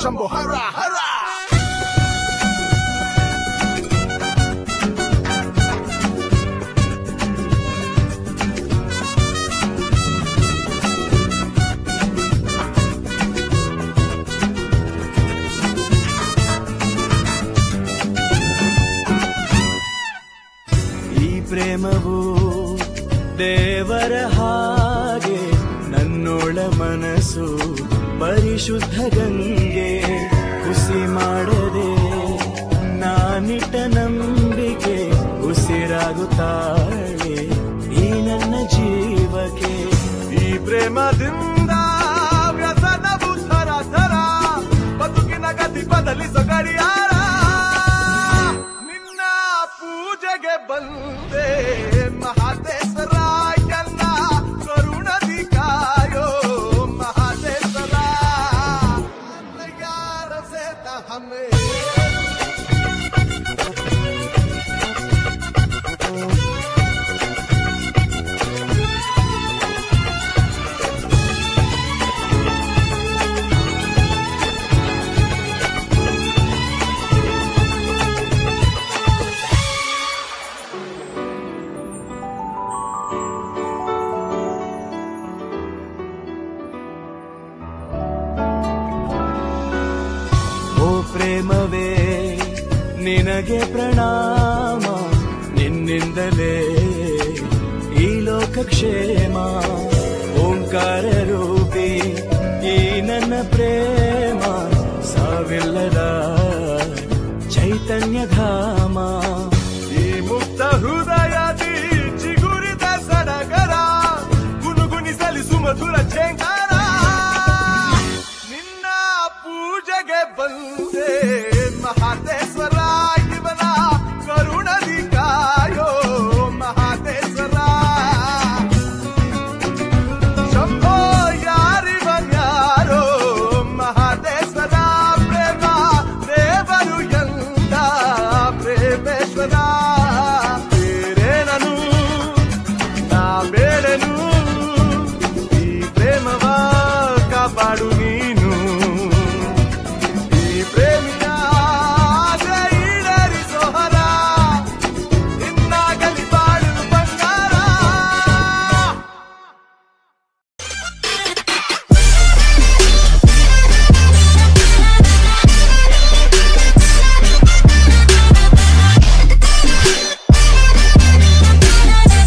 ಶಂಭು ಹರ ಹರ ಈ ಪ್ರೇಮವು ದೇವರ ಹಾಗೆ ನನ್ನೊಳ ಮನಸ್ಸು ಪರಿಶುದ್ಧ ಗಂಗೆ ಹುಸಿ ಮಾಡದೆ ನಾನಿಟ್ಟ ನಂಬಿಕೆ ಉಸಿರಾಗುತ್ತಾಳೆ ಈ ನನ್ನ ಜೀವಕ್ಕೆ ಈ ಪ್ರೇಮದಿಂದ ವ್ಯಸನವು ಥರ ಥರ ಬದುಕಿನ ಗತಿ ಬದಲಿಸೋ ಗಡಿಯಾರ ನಿನ್ನ ಪೂಜೆಗೆ ಬಂದೆ ಮಹಾದೇಶ್ವರ ಎಲ್ಲ ಕರುಣದಿ ಕಾಯೋ ಮಹಾದೇಶ್ವರ ಯಾರ ಸೇತ ಹಮೇ ಓ ಪ್ರೇಮವೇ ನಿನಗೆ ಪ್ರಣಾಮ ನಿನ್ನಿಂದಲೇ ಈ ಲೋಕ ಕ್ಷೇಮ ಓಂಕಾರ ರೂಪಿ ಈ ನನ್ನ ಪ್ರೇಮ ಸಾವಿಲ್ಲದ ಚೈತನ್ಯ ಧಾಮ ಈ ಮುಕ್ತ ಹೃದಯದಿ ಚಿಗುರಿದ ಸಡಗರ ಗುನುಗುಣಿಸಲಿ ಸುಮಧುರ